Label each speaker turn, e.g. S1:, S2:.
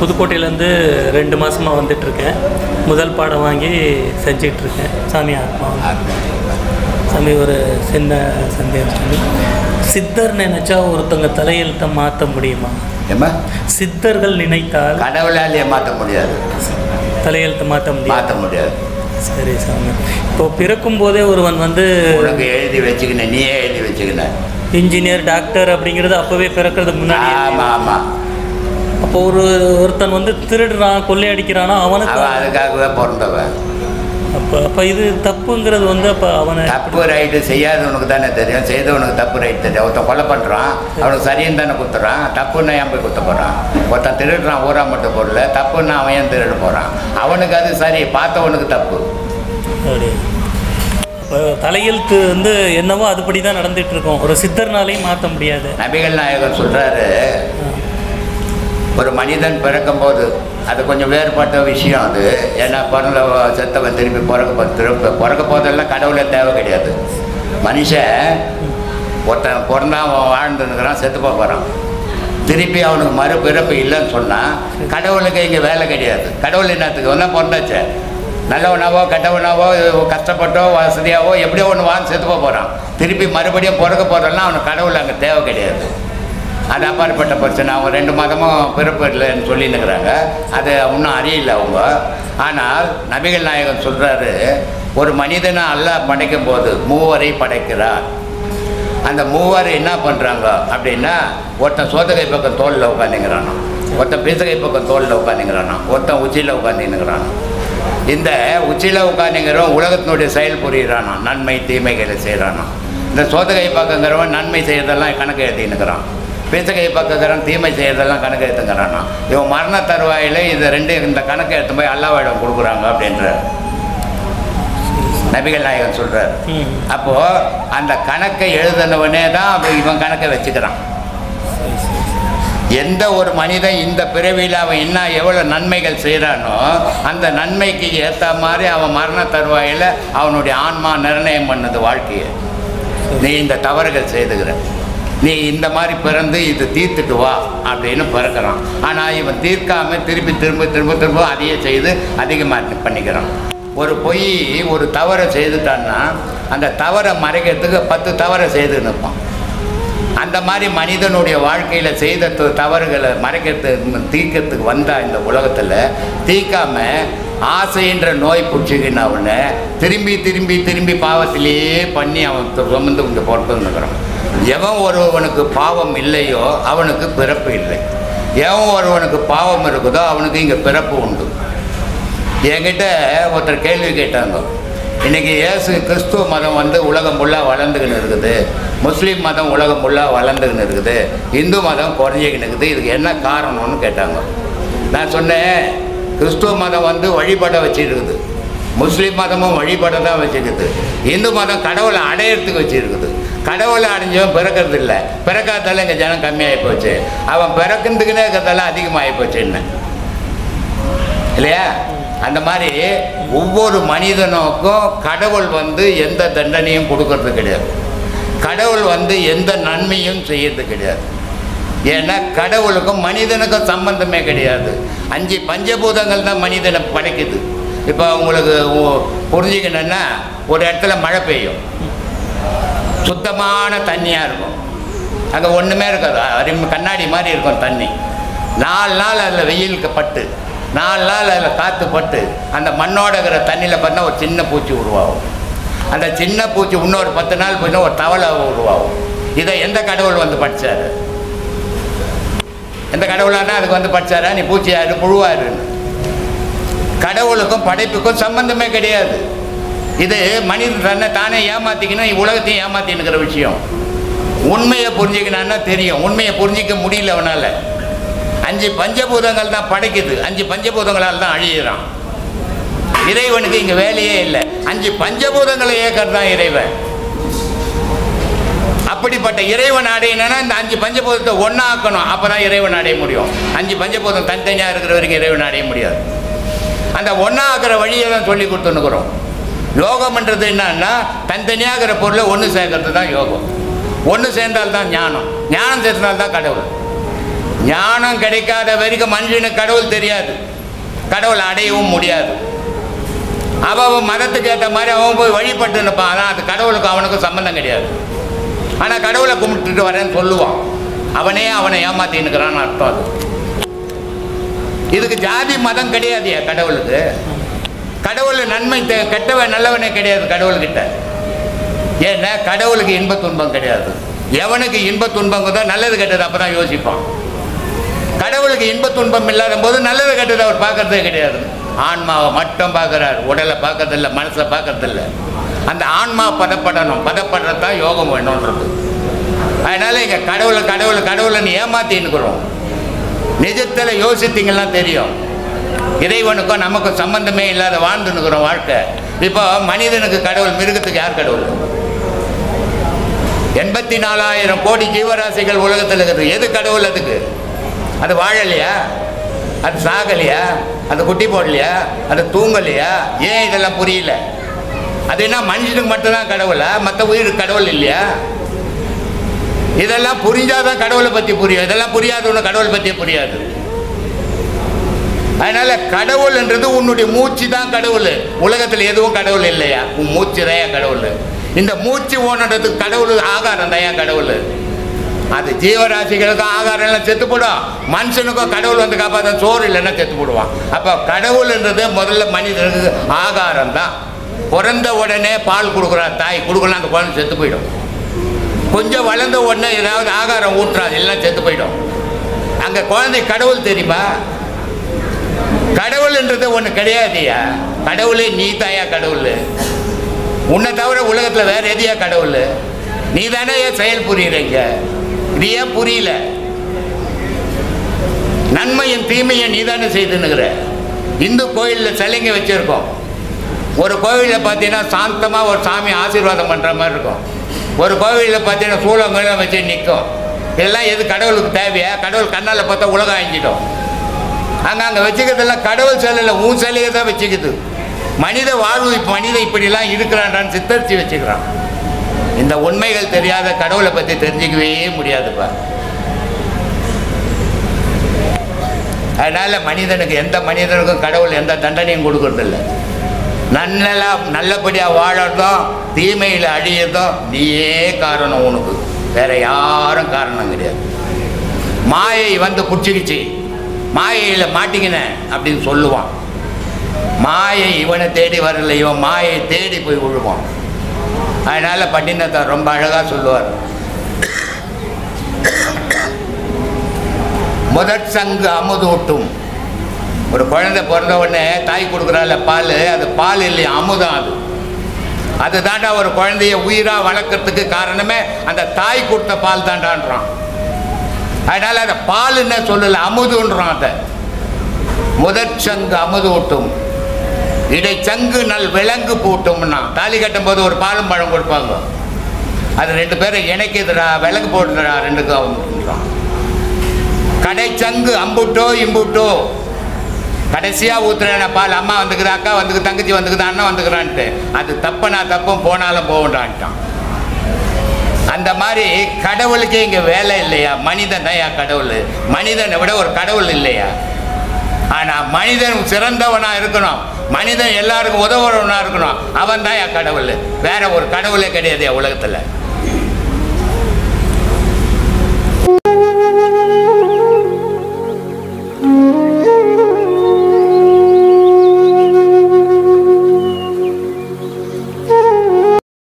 S1: புதுக்கோட்டையிலேருந்து ரெண்டு மாதமாக வந்துட்டுருக்கேன் முதல் பாடம் வாங்கி செஞ்சிட்ருக்கேன் சாமி ஆத்மா சாமி ஒரு சின்ன சந்தேகம் சாமி சித்தர் நினைச்சா ஒருத்தவங்க தலையெழுத்தை மாற்ற முடியுமா
S2: ஏம்மா
S1: சித்தர்கள் நினைத்தால்
S2: கடவுளாலேயே மாற்ற முடியாது
S1: தலையெழுத்தை மாற்ற முடியும்
S2: மாற்ற முடியாது
S1: சரி சாமி இப்போ பிறக்கும் போதே ஒருவன் வந்து
S2: உனக்கு எழுதி வச்சுக்கின நீயே எழுதி வச்சுக்கின
S1: இன்ஜினியர் டாக்டர் அப்படிங்கிறது அப்போவே பிறக்கிறதுக்கு முன்னாடி
S2: ஆமாம் ஆமாம்
S1: அப்போ ஒரு ஒருத்தன் வந்து திருடுறான் கொள்ளையடிக்கிறானா அவனுக்கு
S2: அவன் அதுக்காகவே பிறந்தவன்
S1: அப்போ அப்போ இது தப்புங்கிறது வந்து அப்போ அவனை
S2: தப்பு ரைட்டு செய்யாதவனுக்கு தானே தெரியும் செய்தவனுக்கு தப்பு ரைட் தெரியும் ஒருத்தன் கொலை பண்ணுறான் அவனுக்கு சரின்னு தானே குத்துறான் தப்புன்னா ஏன் போய் குத்த போகிறான் ஒருத்தன் திருடுறான் ஊரா மட்டும் பொருள் தப்புன்னா அவன் ஏன் திருட போகிறான் அவனுக்கு அது சரி பார்த்தவனுக்கு தப்பு
S1: அப்படி அப்போ தலையெழுத்து வந்து என்னவோ அதுபடி தான் நடந்துட்டு இருக்கோம் ஒரு சித்தர்னாலையும் மாற்ற முடியாது
S2: நபிகள் நாயகர் சொல்கிறாரு ஒரு மனிதன் பிறக்கும்போது அது கொஞ்சம் வேறுபட்ட விஷயம் அது ஏன்னா பிறந்த செத்தவன் திருப்பி பிறக்க போ- திருப்ப பிறக்க போதெல்லாம் கடவுளே தேவை கிடையாது மனுஷன் ஒருத்தன் பிறந்தா அவன் வாழ்ந்துருக்கிறான் செத்து போக போகிறான் திருப்பி அவனுக்கு மறுபிறப்பு இல்லைன்னு சொன்னால் கடவுளுக்கு இங்கே வேலை கிடையாது கடவுள் என்னத்துக்கு ஒன்றா பிறந்தாச்சே நல்லவனாவோ கெட்டவனாவோ கஷ்டப்பட்டோ வசதியாவோ எப்படியோ ஒன்று வாங்க செத்து போக போகிறான் திருப்பி மறுபடியும் பிறக்க போகிறோம்னா அவனுக்கு கடவுள் அங்கே தேவை கிடையாது அது அப்பாற்பட்ட பிரச்சனை அவங்க ரெண்டு மாதமும் பிறப்பு இல்லைன்னு சொல்லின்னுக்கிறாங்க அது இன்னும் அறியல அவங்க ஆனால் நபிகள் நாயகன் சொல்கிறாரு ஒரு மனிதனை அல்லாஹ் படைக்கும் போது மூவரை படைக்கிறார் அந்த மூவர் என்ன பண்ணுறாங்க அப்படின்னா ஒருத்தன் சோதகை பக்கம் தோளில் உட்காந்துங்கிறானோ ஒருத்தன் பீசகை பக்கம் தோளில் உட்காந்துங்கிறானோ ஒருத்தன் உச்சியில் உட்காந்துங்கிறானோ இந்த உச்சியில் உட்காந்துங்கிறவன் உலகத்தினுடைய செயல் புரிகிறானோ நன்மை தீமைகளை செய்கிறானோ இந்த சோதகை பக்கங்கிறவன் நன்மை செய்யறதெல்லாம் கணக்கு எழுதினுக்கிறான் பீசகை பக்கங்கிறவன் தீமை செய்யறதெல்லாம் கணக்கு எடுத்துங்கிறானோ இவன் மரண தருவாயில் இது ரெண்டு இந்த கணக்கு எடுத்து போய் அல்லாவிடம் கொடுக்குறாங்க அப்படின்ற நபிகள் நாயகன் சொல்கிறார்
S1: ம்
S2: அப்போ அந்த கணக்கை எழுதினவனே தான் அவன் இவன் கணக்கை வச்சுக்கிறான் எந்த ஒரு மனிதன் இந்த பிறவியில் அவன் என்ன எவ்வளோ நன்மைகள் செய்கிறானோ அந்த நன்மைக்கு ஏற்ற மாதிரி அவன் மரண தருவாயில் அவனுடைய ஆன்மா நிர்ணயம் பண்ணுது வாழ்க்கையை நீ இந்த தவறுகள் செய்துகிற நீ இந்த மாதிரி பிறந்து இது தீர்த்துட்டு வா அப்படின்னு பிறக்கிறான் ஆனால் இவன் தீர்க்காம திருப்பி திரும்ப திரும்ப திரும்ப அதையே செய்து அதிகமாக பண்ணிக்கிறான் ஒரு பொய் ஒரு தவறை செய்துட்டான்னா அந்த தவறை மறைக்கிறதுக்கு பத்து தவறை செய்து நிற்பான் அந்த மாதிரி மனிதனுடைய வாழ்க்கையில் செய்த த- தவறுகளை மறைக்கிறதுக்கு தீர்க்கறதுக்கு வந்தா இந்த உலகத்தில் தீர்க்காம ஆசைன்ற நோய் பிடிச்சிக்கின அவனை திரும்பி திரும்பி திரும்பி பாவத்திலேயே பண்ணி அவன் து- சுமந்து கொண்டு பொறுத்துன்னுக்கிறான் எவன் ஒருவனுக்கு பாவம் இல்லையோ அவனுக்கு பிறப்பு இல்லை எவன் ஒருவனுக்கு பாவம் இருக்குதோ அவனுக்கு இங்கே பிறப்பு உண்டு என்கிட்ட ஒருத்தர் கேள்வி கேட்டாங்க இன்னைக்கு இயேசு கிறிஸ்துவ மதம் வந்து உலகம் ஃபுல்லாக வளர்ந்துக்கின்னு இருக்குது முஸ்லீம் மதம் உலகம் ஃபுல்லாக வளர்ந்துக்கின்னு இருக்குது இந்து மதம் குறைஞ்சிக்கின்னு இருக்குது இதுக்கு என்ன காரணம்னு கேட்டாங்க நான் சொன்னேன் கிறிஸ்துவ மதம் வந்து வழிபட வச்சிருக்குது முஸ்லீம் மதமும் வழிபட தான் வச்சிருக்குது இந்து மதம் கடவுளை அடையிறதுக்கு வச்சிருக்குது கடவுளை அடைஞ்சவன் பிறக்கிறது இல்லை பிறக்காதால இங்கே ஜனம் கம்மியாகி போச்சு அவன் பிறக்கிறதுக்குன்னே இருக்கிறதால அதிகமாகி போச்சு என்ன இல்லையா அந்த மாதிரி ஒவ்வொரு மனிதனுக்கும் கடவுள் வந்து எந்த தண்டனையும் கொடுக்கறது கிடையாது கடவுள் வந்து எந்த நன்மையும் செய்யறது கிடையாது ஏன்னா கடவுளுக்கும் மனிதனுக்கும் சம்பந்தமே கிடையாது அஞ்சு பஞ்சபூதங்கள் தான் மனிதனை படைக்குது இப்போ உங்களுக்கு உ- புரிஞ்சுக்கணுன்னா ஒரு இடத்துல மழை பெய்யும் சுத்தமான தண்ணியாக இருக்கும் அங்கே ஒன்றுமே இருக்காது அருமை கண்ணாடி மாதிரி இருக்கும் தண்ணி நாலு நாள் அதில் வெயிலுக்கு பட்டு நாலு நாள் அதில் காற்று பட்டு அந்த மண்ணோட இருக்கிற தண்ணியில் பார்த்தா ஒரு சின்ன பூச்சி உருவாகும் அந்த சின்ன பூச்சி இன்னொரு பத்து நாள் போயினா ஒரு தவளை உருவாகும் இதை எந்த கடவுள் வந்து படிச்சாரு எந்த கடவுளானா அதுக்கு வந்து படிச்சாரா நீ பூச்சியாரு புழுவாருன்னு கடவுளுக்கும் படைப்புக்கும் சம்பந்தமே கிடையாது இது மனிதன் தன்னை தானே ஏமாத்திக்கணும் உலகத்தையும் ஏமாத்தினுக்கிற விஷயம் உண்மையை புரிஞ்சுக்கணும்னா தெரியும் உண்மையை புரிஞ்சிக்க முடியல அவனால அஞ்சு பஞ்சபூதங்கள் தான் படைக்குது அஞ்சு பஞ்சபூதங்களால் தான் அழியிறான் இறைவனுக்கு இங்கே வேலையே இல்லை அஞ்சு பஞ்சபூதங்களை ஏக்கர் தான் இறைவன் அப்படிப்பட்ட இறைவன் அடையணும்னா இந்த அஞ்சு பஞ்சபூதத்தை ஒன்றாக்கணும் அப்போ தான் இறைவன் அடைய முடியும் அஞ்சு பஞ்சபூதம் தனித்தனியாக இருக்கிற வரைக்கும் இறைவன் அடைய முடியாது அந்த ஒன்றாக்குற வழியை தான் சொல்லி கொடுத்துன்னுக்குறோம் யோகம்ன்றது என்னன்னா தனித்தனியாகிற பொருளை ஒன்று சேர்க்கறது தான் யோகம் ஒன்று சேர்ந்தால் தான் ஞானம் ஞானம் சேர்ந்தால் தான் கடவுள் ஞானம் கிடைக்காத வரைக்கும் மனுஷனுக்கு கடவுள் தெரியாது கடவுளை அடையவும் முடியாது அவன் அவன் மதத்துக்கு ஏற்ற மாதிரி அவன் போய் வழிபட்டு நிற்பான் ஆனால் அது கடவுளுக்கும் அவனுக்கும் சம்மந்தம் கிடையாது ஆனால் கடவுளை கும்பிட்டுட்டு வரேன்னு சொல்லுவான் அவனே அவனை ஏமாத்தின்னுக்கிறான்னு அர்த்தம் அது இதுக்கு ஜாதி மதம் கிடையாதுயா கடவுளுக்கு கடவுள் நன்மை தெ- கெட்டவன் நல்லவனே கிடையாது கடவுள்கிட்ட ஏன்னா கடவுளுக்கு இன்ப துன்பம் கிடையாது எவனுக்கு இன்ப துன்பம் தான் நல்லது கெட்டது அப்போ தான் யோசிப்பான் கடவுளுக்கு இன்ப துன்பம் இல்லாத போது நல்லது கெட்டது அவர் பார்க்கறதே கிடையாது ஆன்மாவை மட்டும் பார்க்குறார் உடலை பார்க்கறதில்ல மனசை பார்க்கறதில்ல அந்த ஆன்மா பதப்படணும் பதப்படுறது தான் யோகம் வேணுன்றது அதனால இங்கே கடவுளை கடவுளை கடவுளைன்னு ஏமாத்தின்னுக்குறோம் நிஜத்தில் யோசித்தீங்கன்னா தெரியும் இறைவனுக்கும் நமக்கும் சம்பந்தமே இல்லாத வாழ்ந்துன்னுக்குறோம் வாழ்க்கை இப்போ மனிதனுக்கு கடவுள் மிருகத்துக்கு யார் கடவுள் எண்பத்தி நாலாயிரம் கோடி ஜீவராசிகள் உலகத்தில் இருக்குது எது கடவுள் அதுக்கு அது வாழலையா அது சாகலையா அது குட்டி போடலையா அது தூங்கலையா ஏன் இதெல்லாம் புரியல அது என்ன மனுஷனுக்கு மட்டும்தான் கடவுளா மற்ற உயிருக்கு கடவுள் இல்லையா இதெல்லாம் புரிஞ்சாதான் கடவுளை பற்றி புரியும் இதெல்லாம் புரியாதவனு கடவுளை பற்றியே புரியாது அதனால கடவுள்ன்றது உன்னுடைய மூச்சு தான் கடவுள் உலகத்தில் எதுவும் கடவுள் இல்லையா உன் மூச்சு தான் கடவுள் இந்த மூச்சு ஓனதுக்கு கடவுள் ஆகாரம் தான் கடவுள் அது ஜீவராசிகளுக்கும் ஆகாரம் எல்லாம் செத்து போடும் மனுஷனுக்கும் கடவுள் வந்து காப்பாற்ற சோறு இல்லைன்னா செத்து போடுவான் அப்போ கடவுள்ன்றது முதல்ல மனிதனுக்கு ஆகாரம் தான் பிறந்த உடனே பால் கொடுக்குறான் தாய் கொடுக்கலாம் அந்த குழந்தை செத்து போயிடும் கொஞ்சம் வளர்ந்த உடனே ஏதாவது ஆகாரம் ஊட்டுறாது எல்லாம் செத்து போயிடும் அங்கே குழந்தை கடவுள் தெரியுமா கடவுள்ன்றது ஒன்று கிடையாதுயா கடவுளே நீ தாயா கடவுள் உன்னை தவிர உலகத்தில் வேற எதையா கடவுள் நீ தானே ஏன் செயல் புரியுறீங்க இது ஏன் புரியல நன்மையும் தீமையும் நீ தானே செய்துன்னுக்கிற இந்து கோயிலில் சிலைங்க வச்சுருக்கோம் ஒரு கோவிலில் பார்த்தீங்கன்னா சாந்தமாக ஒரு சாமி ஆசீர்வாதம் பண்ணுற மாதிரி இருக்கும் ஒரு கோவிலில் பார்த்தீங்கன்னா சூளங்கெல்லாம் வச்சு நிற்கும் இதெல்லாம் எது கடவுளுக்கு தேவையா கடவுள் கண்ணால் பார்த்தா உலகம் அழிஞ்சிடும் அங்கே அங்கே வச்சுக்கிறதெல்லாம் கடவுள் சிலையில் உன் சிலையை தான் வச்சுக்குது மனித வாழ்வு இப்ப மனிதன் இப்படிலாம் இருக்கிறான்டான்னு சித்தரித்து வச்சுக்கிறான் இந்த உண்மைகள் தெரியாத கடவுளை பற்றி தெரிஞ்சிக்கவே முடியாதுப்பா அதனால் மனிதனுக்கு எந்த மனிதனுக்கும் கடவுள் எந்த தண்டனையும் கொடுக்கறதில்ல நல்லலா நல்லபடியாக வாழறதும் தீமையில் அழியறதும் நீயே காரணம் உனக்கு வேற யாரும் காரணம் கிடையாது மாயை வந்து பிடிச்சிக்கிச்சு மாயையில் மாட்டிக்கினேன் அப்படின்னு சொல்லுவான் மாயை இவனை தேடி வரல இவன் மாயை தேடி போய் விழுவான் அதனால் பட்டினத்தார் ரொம்ப அழகாக சொல்லுவார் முதற் சங்கு அமுதூட்டும் ஒரு குழந்தை பிறந்த உடனே தாய் கொடுக்குறால பால் அது பால் இல்லையா அமுதம் அது அது தாண்டா ஒரு குழந்தைய உயிராக வளர்க்கறதுக்கு காரணமே அந்த தாய் கொடுத்த பால் தாண்டான்றான் அதனால் அதை பாலுன்னு சொல்லலை அமுதுன்றான் அதை முதற் சங்கு அமுதூட்டும் இடைச்சங்கு நல் விலங்கு பூட்டும்னா தாலி கட்டும்போது ஒரு பாலும் பழம் கொடுப்பாங்க அது ரெண்டு பேரும் இணைக்குதுடா விலங்கு போட்டுடா ரெண்டுக்கும் அவன்றான் கடைச்சங்கு அம்புட்டோ இம்புட்டோ கடைசியாக ஊத்துறேன பால் அம்மா வந்துக்குது அக்கா வந்துக்குது தங்கச்சி வந்துக்குது அண்ணன் வந்துக்கிறான்ட்டு அது தப்புனா தப்பும் போனாலும் போகண்டான்ட்டான் அந்த மாதிரி கடவுளுக்கே இங்கே வேலை இல்லையா மனிதன் தான் கடவுள் மனிதனை விட ஒரு கடவுள் இல்லையா ஆனால் மனிதன் சிறந்தவனாக இருக்கணும் மனிதன் எல்லாருக்கும் உதவுறவனாக இருக்கணும் அவன் தான் கடவுள் வேற ஒரு கடவுளே கிடையாது உலகத்தில்